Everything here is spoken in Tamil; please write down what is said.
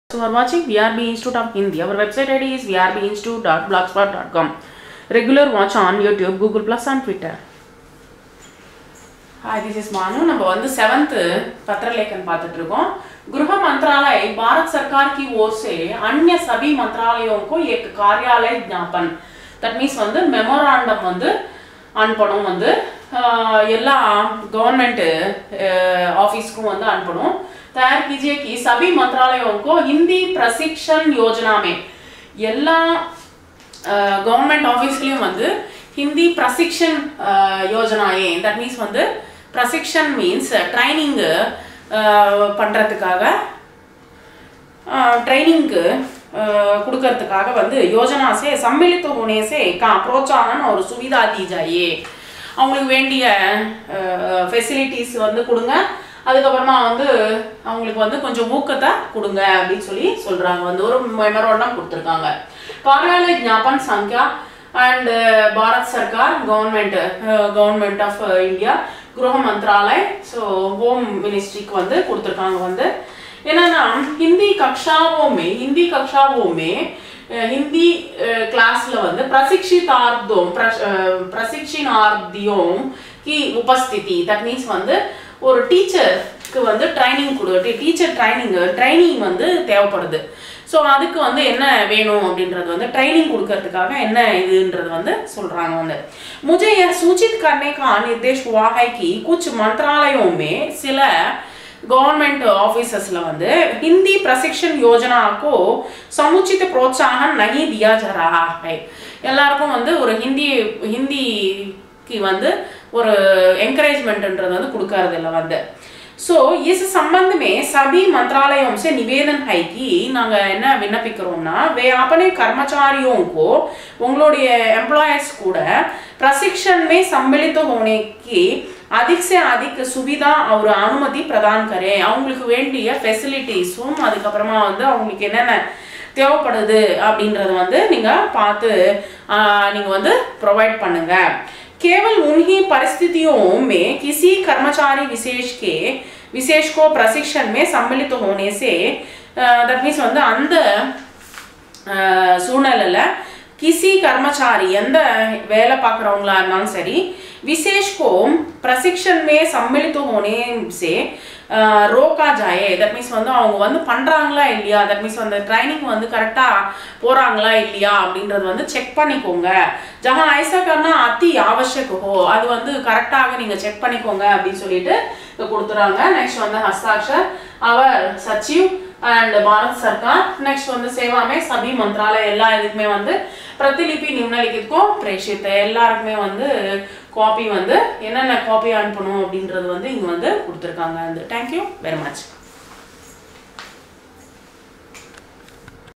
So you are watching VRB Institute of Hindi. Our website ID is vrbinstitute.blogspot.com. Regular watch on YouTube, Google Plus and Twitter. Hi this is Manu நம்ம வந்து सेवंथ पत्रलेखन பார்த்துட்டு இருக்கோம் गृह मंत्रालय भारत सरकार की ओर से अन्य सभी मंत्रालयों को एक कार्यालय ज्ञापन தட் மீன்ஸ் வந்து மெமோராண்டம் வந்து அனுப்பணும் வந்து ஆஹ், எல்லா கவர்மெண்ட் ஆफिसக்கும் வந்து அனுப்பணும் तैयार कीजिए कि सभी मंत्रालयों को हिंदी प्रशिक्षण योजना में எல்லா கவர்மெண்ட் ஆஃபீஸ்லேயும் வந்து ஹிந்தி பிரசிக்ஷன் யோஜனாயே தட் மீன்ஸ் வந்து பிரசிக்ஷன் மீன்ஸ் ட்ரைனிங்கு பண்ணுறதுக்காக ट्रेनिंग கொடுக்கறதுக்காக வந்து யோஜனா சே सम्मिलित होने से का प्रोत्साहन और सुविधा दी जाइए அவங்களுக்கு வேண்டிய ஃபெசிலிட்டிஸ் வந்து கொடுங்க அதுக்கப்புறமா வந்து அவங்களுக்கு வந்து கொஞ்சம் ஊக்கத்தை கொடுங்க அப்படின்னு சொல்லி சொல்றாங்க வந்து ஒரு மெமரோண்டம் கொடுத்துருக்காங்க कार्यालय ज्ञापन संख्या एंड भारत सरकार गवर्नमेंट गवर्नमेंट ऑफ इंडिया गृह मंत्रालय ஸோ ஹோம் மினிஸ்ட்ரிக்கு வந்து கொடுத்துருக்காங்க வந்து என்னன்னா हिंदी कक्षाओं में हिंदी कक्षाओं में अ, हिंदी क्लासல வந்து प्रशिक्षितार्थियों प्रश- अ, प्रशिक्षणार्थियों की उपस्थिति தட் மீன்ஸ் வந்து ஒரு டீச்சருக்கு வந்து ட்ரைனிங் கொடு டீச்சர் ட்ரைனிங் ட்ரைனிங் வந்து தேவைப்படுது ஸோ அதுக்கு வந்து என்ன வேணும் அப்படின்றது வந்து ட்ரைனிங் கொடுக்கறதுக்காக என்ன இதுன்றது வந்து சொல்றாங்க வந்து मुझे यह सूचित करने का निर्देश हुआ है कि कुछ मंत्रालयों में சில गवर्नमेंट ऑफिसर्सல வந்து हिंदी प्रशिक्षण योजना को समुचित प्रोत्साहन नहीं दिया जा रहा है எல்லாருக்கும் வந்து ஒரு ஹிந்தி ஹிந்திக்கு வந்து ஒரு என்கரேஜ்மெண்ட்ன்றது வந்து கொடுக்கறது இல்லை வந்து सो इस संबंध में सभी मंत्रालयों से निवेदन है कि நாங்க என்ன விண்ணப்பிக்கிறோம்னா वे अपने कर्मचारियों को உங்களுடைய எம்ப்ளாயர்ஸ் கூட प्रशिक्षण में सम्मिलित होने की अधिक से अधिक सुविधा और अनुमति प्रदान करें அவங்களுக்கு வேண்டிய ஃபெசிலிட்டிஸும் அதுக்கப்புறமா வந்து அவங்களுக்கு என்னென்ன தேவைப்படுது அப்படின்றத வந்து நீங்க பார்த்து ஆஹ், நீங்க வந்து ப்ரொவைட் பண்ணுங்க केवल उन्हीं परिस्थितियों में किसी कर्मचारी विशेष के विशेष को प्रशिक्षण में सम्मिलित होने से தட் மீன்ஸ் வந்து அந்த அஹ், சூழ்நிலையில கிசி கர்மச்சாரி எந்த வேலை பார்க்குறவங்களா இருந்தாலும் சரி விசேஷ் को प्रशिक्षण में सम्मिलित होने से அஹ், ரோக்கா ஜாயே தட் மீன்ஸ் வந்து அவங்க வந்து பண்றாங்களா இல்லையா தட் மீன்ஸ் வந்து ட்ரைனிங் வந்து கரெக்டா போறாங்களா இல்லையா அப்படின்றது வந்து செக் பண்ணிக்கோங்க ஜஹா ஐசா கர்னா அத்தி ஆவசியக் ஹோ அது வந்து கரெக்டாக நீங்க செக் பண்ணிக்கோங்க அப்படின்னு சொல்லிட்டு இங்க கொடுத்துறாங்க நெக்ஸ்ட் வந்து ஹஸ்தாக்ஷர் அவர் சச்சிவ் அண்ட் பாரத் சர்க்கார் நெக்ஸ்ட் வந்து சேவாமே சபி மந்திராலய எல்லா இதுக்குமே வந்து பிரதிலிபி நிம்னலிக்கிற்கும் பிரேஷித்த எல்லாருக்குமே வந்து காப்பி வந்து என்னென்ன காப்பி அனுப்பணும் அப்படின்றது வந்து இங்க வந்து கொடுத்துருக்காங்க வந்து தேங்க்யூ வெரி மச்